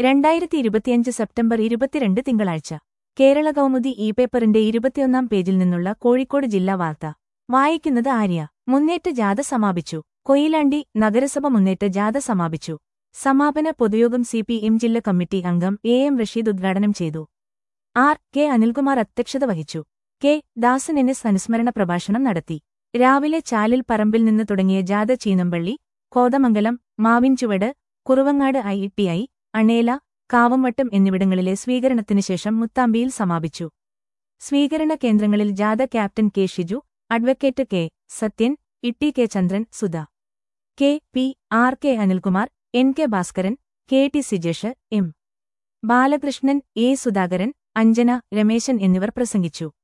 രണ്ടായിരത്തി ഇരുപത്തിയഞ്ച് സെപ്റ്റംബർ ഇരുപത്തിരണ്ട് തിങ്കളാഴ്ച കേരള കൗമുദി ഇ പേപ്പറിന്റെ ഇരുപത്തിയൊന്നാം പേജിൽ നിന്നുള്ള കോഴിക്കോട് ജില്ലാ വാർത്ത വായിക്കുന്നത് ആര്യ മുന്നേറ്റ ജാഥ സമാപിച്ചു കൊയിലാണ്ടി നഗരസഭ മുന്നേറ്റ ജാഥ സമാപിച്ചു സമാപന പൊതുയോഗം സി പി എം ജില്ലാ കമ്മിറ്റി അംഗം എ എം റഷീദ് ഉദ്ഘാടനം ചെയ്തു ആർ കെ അനിൽകുമാർ അധ്യക്ഷത വഹിച്ചു കെ ദാസൻ എൻ എസ് അനുസ്മരണ പ്രഭാഷണം നടത്തി രാവിലെ ചാലിൽ പറമ്പിൽ നിന്ന് തുടങ്ങിയ ജാഥ Cheenampally Kothamangalam Mavinchuvadu Kuruvangad I T I Anela Kavamvattam എന്നിവിടങ്ങളിലെ സ്വീകരണത്തിന് ശേഷം മുത്താമ്പിയിൽ സമാപിച്ചു സ്വീകരണ കേന്ദ്രങ്ങളിൽ ജാഥ captain K Shiju advocate K Sathyan Itti K Chandran Sudha K P R K Anilkumar N K Bhaskaran K T Sijesh M Balakrishnan A Sudhakaran Anjana Rameshan എന്നിവർ പ്രസംഗിച്ചു